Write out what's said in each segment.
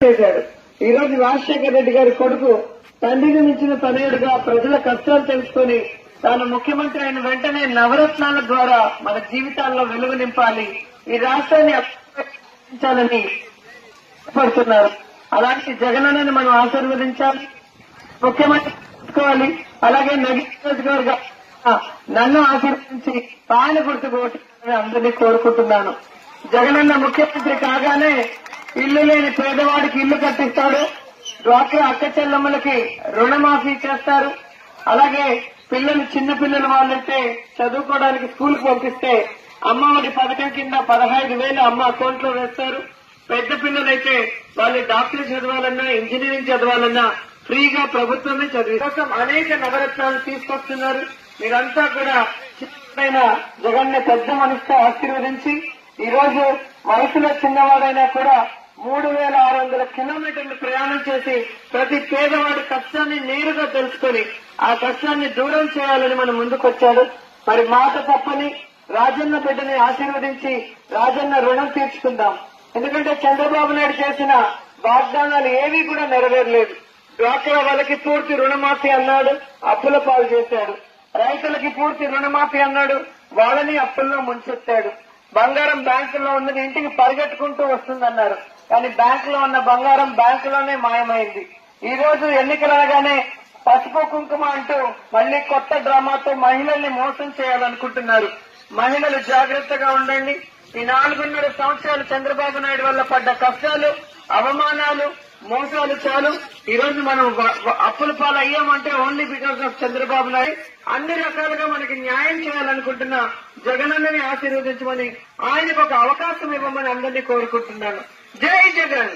చేశాడు ఈ రోజు రాజశేఖర రెడ్డి గారి కొడుకు తండ్రిని మించిన తనయుడుగా ప్రజల కష్టాలు తెలుసుకొని తాను ముఖ్యమంత్రి అయిన వెంటనే నవరత్నాల ద్వారా మన జీవితాల్లో వెలుగు నింపాలి ఈ రాష్ట్రాన్ని అభివృద్ధించాలని పడుతున్నారు అలాంటి జగనన్నని మనం ఆశీర్వదించాలి ముఖ్యమంత్రి చేసుకోవాలి అలాగే నగర నియోజకవర్గ నన్ను ఆశీర్వదించి పాయన గుర్తుకు ఓటేయాలని అందరినీ కోరుకుంటున్నాను జగనన్న ముఖ్యమంత్రి కాగానే ఇల్లు లేని పేదవాడికి ఇల్లు కట్టిస్తాడు డ్వాక్రా అక్క చెల్లమ్మలకి రుణమాఫీ చేస్తారు అలాగే పిల్లలు చిన్న పిల్లలు వాళ్ళైతే చదువుకోవడానికి స్కూల్ కి పంపిస్తే అమ్మఒడి పథకం కింద పదహైదు వేలు అమ్మ అకౌంట్ లో వేస్తారు పెద్ద పిల్లలైతే వాళ్ళు డాక్టర్ చదవాలన్నా ఇంజనీరింగ్ చదవాలన్నా ఫ్రీగా ప్రభుత్వమే చదివి కోసం అనేక నవరత్నాలు తీసుకొస్తున్నారు మీరంతా కూడా చిన్న జగన్న పెద్ద మనసుతో ఆశీర్వదించి ఈ రోజు వయసులో చిన్నవాడైనా కూడా మూడు వేల ఆరు వందల కిలోమీటర్లు ప్రయాణం చేసి ప్రతి పేదవాడి కష్టాన్ని నేరుగా తెలుసుకొని ఆ కష్టాన్ని దూరం చేయాలని మన ముందుకొచ్చాడు మరి మాట తప్పని రాజన్న బిడ్డని ఆశీర్వదించి రాజన్న రుణం తీర్చుకుందాం ఎందుకంటే చంద్రబాబు నాయుడు చేసిన వాగ్దానాలు ఏవీ కూడా నెరవేరలేదు డ్వాక్రా వాళ్ళకి పూర్తి రుణమాఫీ అన్నాడు అప్పుల పాలు చేశాడు రైతులకి పూర్తి రుణమాఫీ అన్నాడు వాళ్ళని అప్పుల్లో ముంచెత్తాడు బంగారం బ్యాంకులో ఉన్నది ఇంటికి పరిగెట్టుకుంటూ వస్తుందన్నారు కానీ బ్యాంకులో ఉన్న బంగారం బ్యాంకులోనే మాయమైంది ఈ రోజు ఎన్నికలు అనగానే పసుపు కుంకుమ అంటూ మళ్లీ కొత్త డ్రామాతో మహిళల్ని మోసం చేయాలనుకుంటున్నారు మహిళలు జాగ్రత్తగా ఉండండి ఈ నాలుగున్నర సంవత్సరాలు చంద్రబాబు నాయుడు వల్ల పడ్డ కష్టాలు అవమానాలు మోసాలు చాలు ఈ రోజు మనం వ- వ- అప్పుల పాలు అయ్యామంటే only because of Chandrababu Naidu అన్ని రకాలుగా మనకి న్యాయం చేయాలనుకుంటున్న జగనన్నని ఆశీర్వదించమని ఆయనకు ఒక అవకాశం ఇవ్వమని అందరినీ కోరుకుంటున్నాను జై జగన్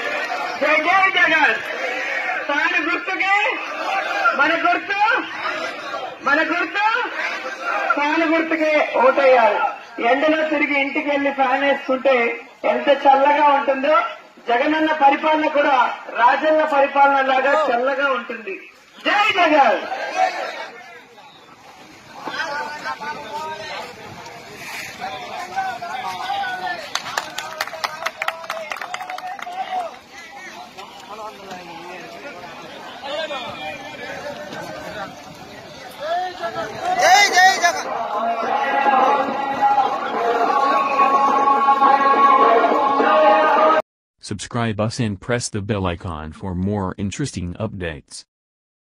జై జై జగన్ తాను గుర్తుకే మన గుర్తు మన గుర్తు ఫ్యాన్ గుర్తుకే ఓటేయాలి ఎండలో తిరిగి ఇంటికి వెళ్లి ఫ్యాన్ వేసుకుంటే ఎంత చల్లగా ఉంటుందో జగనన్న పరిపాలన కూడా రాజన్న పరిపాలన లాగా చల్లగా ఉంటుంది జై జగన్ జై జై Jagan Subscribe us and press the bell icon for more interesting updates.